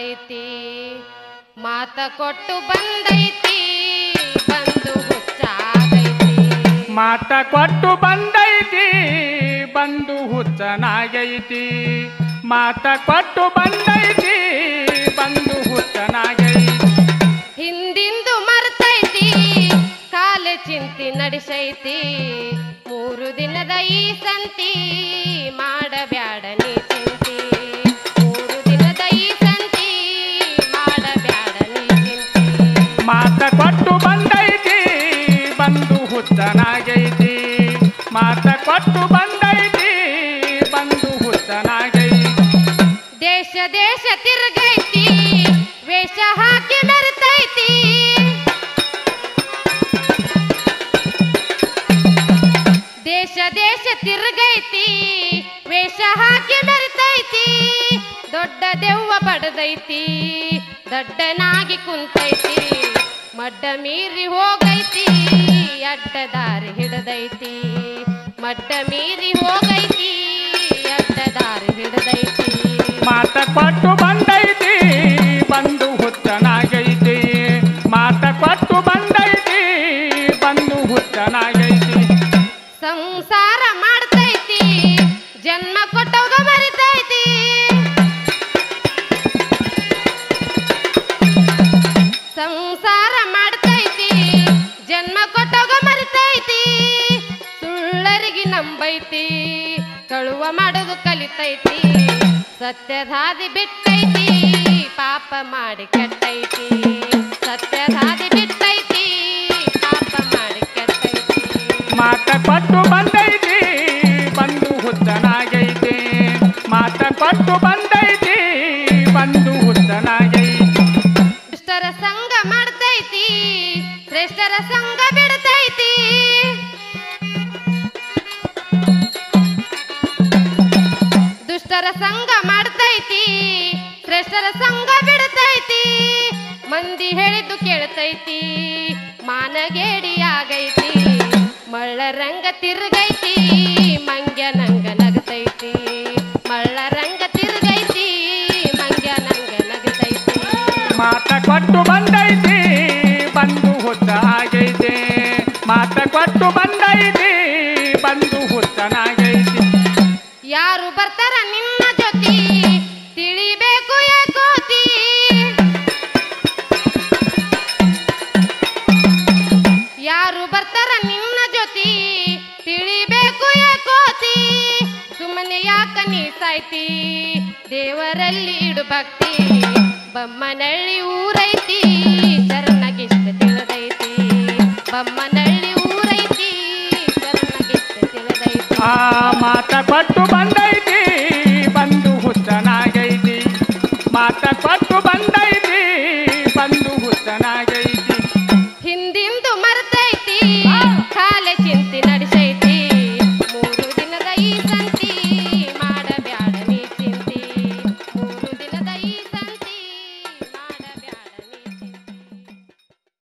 ಹುಚ್ಚಾಗೈತಿ ಮಾತ ಕೊಟ್ಟು ಬಂದೈತಿ ಬಂದು ಹುಚ್ಚಾಗೈತಿ ಮಾತ ಕೊಟ್ಟು ಬಂದೈತಿ ಬಂದು ಹುಚ್ಚನಾಗೈತಿ ಮಾತ ಕೊಟ್ಟು ಬಂದೈತಿ ಬಂದು ಹುಚ್ಚನಾಗೈತಿ ಹಿಂದಿಂದು ಮರ್ತೈತಿ ಕಾಲ ಚಿಂತಿ ನಡೆಸೈತಿ ಮೂರು ದಿನದ ಈ ಸಂತಿ ಮಾಡಬ್ಯಾಡ ನೀ ಚಿಂತಿ ಮೂರು ದಿನದ ಈ ಸಂತಿ ಮಾಡಬ್ಯಾಡ ನೀ ಚಿಂತಿ ಮಾತ ಕೊಟ್ಟು ಬಂದೈತಿ ಬಂದು ಹುಚ್ಚನಾಗೈತಿ ಮಾತ ಕೊಟ್ಟು ಬಂದೈತಿ ಬಂದು ಹುಚ್ಚನಾಗೈತಿ ದೇಶ ದೇಶ ತಿರುಗೈತಿ ವೇಷ ಹಾಕಿ ಮೆರ್ತೈತಿ ದೇಶ ದೇಶ ತಿರುಗೈತಿ ವೇಷ ಹಾಕಿ ಮೆರ್ತೈತಿ ದೊಡ್ಡ ದೆವ್ವ ಬಡದೈತಿ ದಡ್ಡನಾಗಿ ಕುಂತೈತಿ ಮಡ್ಡ ಮೀರಿ ಹೋಗೈತಿ ಅಡ್ಡ ದಾರಿ ಹಿಡದೈತಿ ಮಡ್ಡ ಮೀರಿ ಹೋಗೈತಿ ಅಡ್ಡ ದಾರಿ ಹಿಡದೈತಿ ಮಾತ ಕೊಟ್ಟು ಬಂದೈತಿ ಬಂದು ಹುಚ್ಚನಾಗೈತಿ ಮಾತ ಕೊಟ್ಟು ಬಂದೈತಿ ಬಂದು ಹುಚ್ಚನಾಗೈತಿ ಸಂಸಾರ ಮಾಡ್ತೈತಿ ಜನ್ಮ ಕೊಟ್ಟವಾಗ ಮರಿತೈತಿ ಸಂಸಾರ ಮಾಡ್ತೈತಿ ಜನ್ಮ ಕೊಟ್ಟವಾಗ ಮರಿತೈತಿ ಸುಳ್ಳರಿಗೆ ನಂಬೈತಿ ಕಳುವ ಮಾಡೋದು ಕಲಿತೈತಿ ಸತ್ಯಧಾದಿ ಬಿಟ್ಟೈತಿ ಪಾಪ ಮಾಡಿ ಕೆಟ್ಟೈತಿ ಸತ್ಯಧಾದಿ ಬಿಟ್ಟೈತಿ ಪಾಪ ಮಾಡಿ ಕೆಟ್ಟೈತಿ ಮಾತ ಕೊಟ್ಟು ಬಂದೈತಿ ಬಂದು ಹುಚ್ಚನಾಗೈತಿ ಮಾತ ಕೊಟ್ಟು ಬಂದೈತಿ ಬಂದು ಹುಚ್ಚನಾಗೈತಿ ದುಷ್ಟರ ಸಂಘ ಮಾಡ್ತೈತಿ ಶ್ರೇಷ್ಠರ ಸಂಘ ಬಿಡ್ತೈತಿ ದುಷ್ಟರ ಸಂಘ ಮಾಡ್ತೈತಿ ಶ್ರೇಷ್ಠರ ಸಂಘ ಬಿಡ್ತೈತಿ ಮಂದಿ ಹೇಳಿದ್ದು ಕೇಳ್ತೈತಿ ಮಾನಗೇಡಿ ಆಗೈತಿ ಮಳ್ಳ ರಂಗ ತಿರುಗೈತಿ ಮಂಗ್ಯ ನಂಗ ನಗತೈತಿ ಮಳ್ಳ ರಂಗ ತಿರುಗೈತಿ ಮಂಗ್ಯ ನಂಗ ನಗತೈತಿ ಮಾತ ಕೊಟ್ಟು ಬಂದೈತಿ ಬಂದು ಹುಚ್ಚನಾಗೈತಿ ಮಾತ ಕೊಟ್ಟು ಬಂದೈತಿ ಬಂದು ಹುಚ್ಚನಾಗೈತಿ ಯಾರು ಬರ್ತಾರ ನಿನ್ನ ಜೊತೆ ತಿಳಿಬೇಕು ಏಕೋತಿ ಯಾರು ಬರ್ತಾರ ನಿನ್ನ ಜೊತೆ ತಿಳಿಬೇಕು ಏಕೋತಿ ಸುಮ್ಮನೆ ಯಾಕ ನೀ ಸಾಯ್ತಿ ದೇವರಲ್ಲಿ ಇಡು ಭಕ್ತಿ ಬಮ್ಮನಳ್ಳಿ ಊರೈತಿ ಶರಣಗಿಷ್ಟ ತಿಳಿದೈತಿ ಬಮ್ಮನಳ್ಳಿ ಊರೈತಿ ಶರಣಗಿಷ್ಟ ತಿಳಿದೈತಿ ಆ ಮಾತ ಕೊಟ್ಟು ಬಂದೈತಿ ಬಂದು ಹುಚ್ಚನಾಗೈತಿ ಮಾತ ಕೊಟ್ಟು